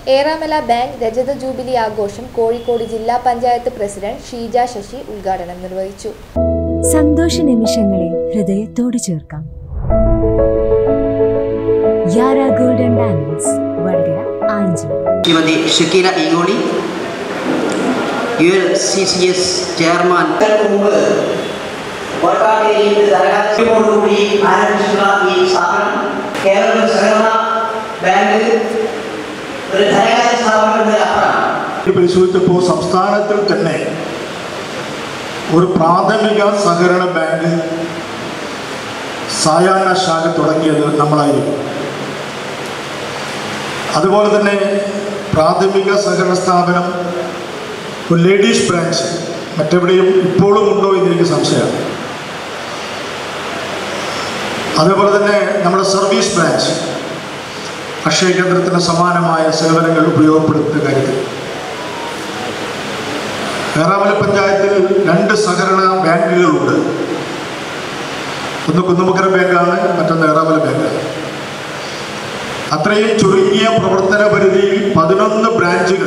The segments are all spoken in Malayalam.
ഏറാമല ബാങ്ക് രജത ജൂബിലി ആഘോഷം കോഴിക്കോട് ജില്ലാ പഞ്ചായത്ത് പ്രസിഡന്റ് ഷീജ ശശി ഉദ്ഘാടനം നിർവഹിച്ചു സന്തോഷ നിമിഷങ്ങളെ ഹൃദയത്തോട് ചേർക്കാം യാര ഗോൾഡൻ ഡയമണ്ട്സ് വടകര ആഞ്ചി ശ്രീമതി ഷക്കീല ഈഗോളി U L C C S chairman മുമ്പ് കോട്ടാക്കരയിൽ ധനകാര്യമോടുകൂടി ആരംഭിച്ചിട്ടുള്ള ഈ സ്ഥാപനം കേരള സഹകരണ ബാങ്ക് ഒരു ധനകാര്യ സ്ഥാപനം എന്നതിനപ്പുറം ഇത് പരിശോധിച്ചപ്പോൾ സംസ്ഥാനത്തിൽ തന്നെ ഒരു പ്രാഥമിക സഹകരണ ബാങ്ക് സായാഹ്ന ശാഖ തുടങ്ങിയത് നമ്മളായിരിക്കും അതുപോലെ തന്നെ പ്രാഥമിക സഹകരണ സ്ഥാപനം ഒരു ലേഡീസ് ബ്രാഞ്ച് മറ്റെവിടെയും ഇപ്പോഴും ഉണ്ടോ എന്ന് എനിക്ക് സംശയമാണ് അതേപോലെ തന്നെ നമ്മുടെ സർവീസ് ബ്രാഞ്ച് അക്ഷയ കേന്ദ്രത്തിന് സമാനമായ സേവനങ്ങൾ ഉപയോഗപ്പെടുത്തുന്ന കാര്യത്തിൽ ഏറാമല പഞ്ചായത്തിൽ രണ്ട് സഹകരണ ബാങ്കുകളുണ്ട് ഒന്ന് കുന്നമുക്കര ബാങ്കാണ് മറ്റൊന്ന് ഏറാമല ബാങ്കാണ് അത്രയും ചുരുങ്ങിയ പ്രവർത്തന പരിധിയിൽ പതിനൊന്ന് ബ്രാഞ്ചുകൾ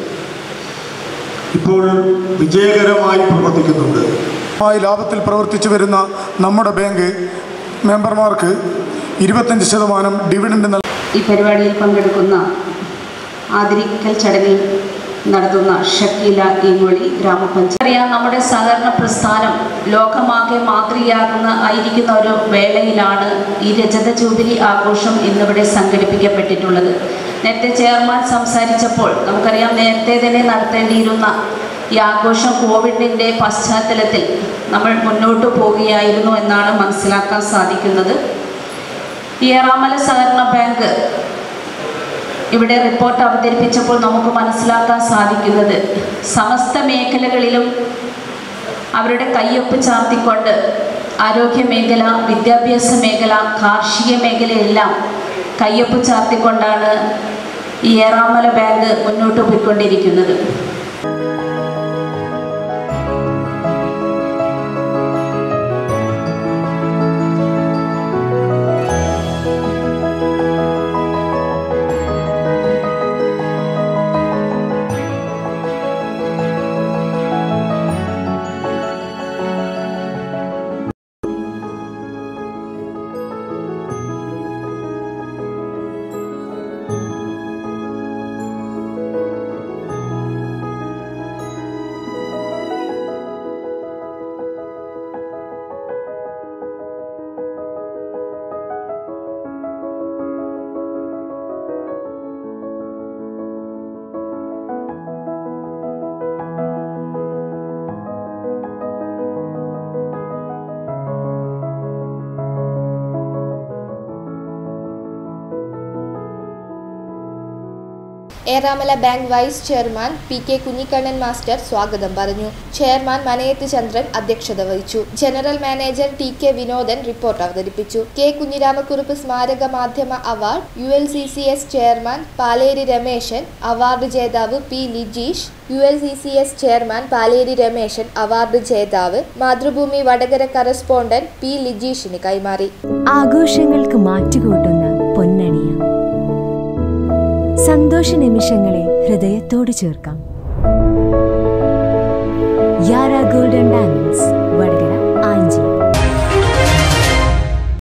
ഇപ്പോൾ വിജയകരമായി പ്രവർത്തിക്കുന്നുണ്ട് മായി ലാഭത്തിൽ പ്രവർത്തിച്ചു വരുന്ന നമ്മുടെ ബാങ്ക് മെമ്പർമാർക്ക് ഇരുപത്തഞ്ച് ശതമാനം ഡിവിഡൻഡ് നൽകി ഈ പരിപാടിയിൽ പങ്കെടുക്കുന്ന ആദരിക്കൽ ചടങ്ങിൽ നടത്തുന്ന ഷക്കീല ഈങ്ങോളി ഗ്രാമപഞ്ചായത്ത് അറിയാം നമ്മുടെ സഹകരണ പ്രസ്ഥാനം ലോകമാകെ മാതൃകയാകുന്ന ആയിരിക്കുന്ന ഒരു വേളയിലാണ് ഈ രജത ജൂബിലി ആഘോഷം ഇന്നിവിടെ സംഘടിപ്പിക്കപ്പെട്ടിട്ടുള്ളത് നേരത്തെ ചെയർമാൻ സംസാരിച്ചപ്പോൾ നമുക്കറിയാം നേരത്തെ തന്നെ നടത്തേണ്ടിയിരുന്ന ഈ ആഘോഷം കോവിഡിൻ്റെ പശ്ചാത്തലത്തിൽ നമ്മൾ മുന്നോട്ട് പോവുകയായിരുന്നു എന്നാണ് മനസ്സിലാക്കാൻ സാധിക്കുന്നത് ഈ ഏറാമല സഹകരണ ബാങ്ക് ഇവിടെ റിപ്പോർട്ട് അവതരിപ്പിച്ചപ്പോൾ നമുക്ക് മനസ്സിലാക്കാൻ സാധിക്കുന്നത് സമസ്ത മേഖലകളിലും അവരുടെ കയ്യൊപ്പ് ചാർത്തിക്കൊണ്ട് ആരോഗ്യ മേഖല വിദ്യാഭ്യാസ മേഖല കാർഷിക മേഖലയെല്ലാം കയ്യൊപ്പ് ചാർത്തിക്കൊണ്ടാണ് ഈ ഏറാമല ബാങ്ക് മുന്നോട്ട് പോയിക്കൊണ്ടിരിക്കുന്നത് Eramala bank vice chairman P K Kunhikannan master സ്വാഗതം പറഞ്ഞു ചെയർമാൻ മനയത്ത് ചന്ദ്രൻ അധ്യക്ഷത വഹിച്ചു general manager T K Vinodan report അവതരിപ്പിച്ചു കെ കുഞ്ഞിരാമക്കുറുപ്പ് സ്മാരക മാധ്യമ award U L C C S chairman Paleri Rameshan award ജേതാവ് P Lijeesh U L C C S chairman Paleri Rameshan award ജേതാവ് മാതൃഭൂമി വടകര കറസ്പോണ്ടന്റ് പി ലിജീഷിന് കൈമാറി ആഘോഷങ്ങൾക്ക് മാറ്റുകൂട്ടുന്ന പൊന്നണിയ സന്തോഷ നിമിഷങ്ങളെ ഹൃദയത്തോട് ചേർക്കാം യാര ഗോൾഡൻ ഡയമണ്ട്സ്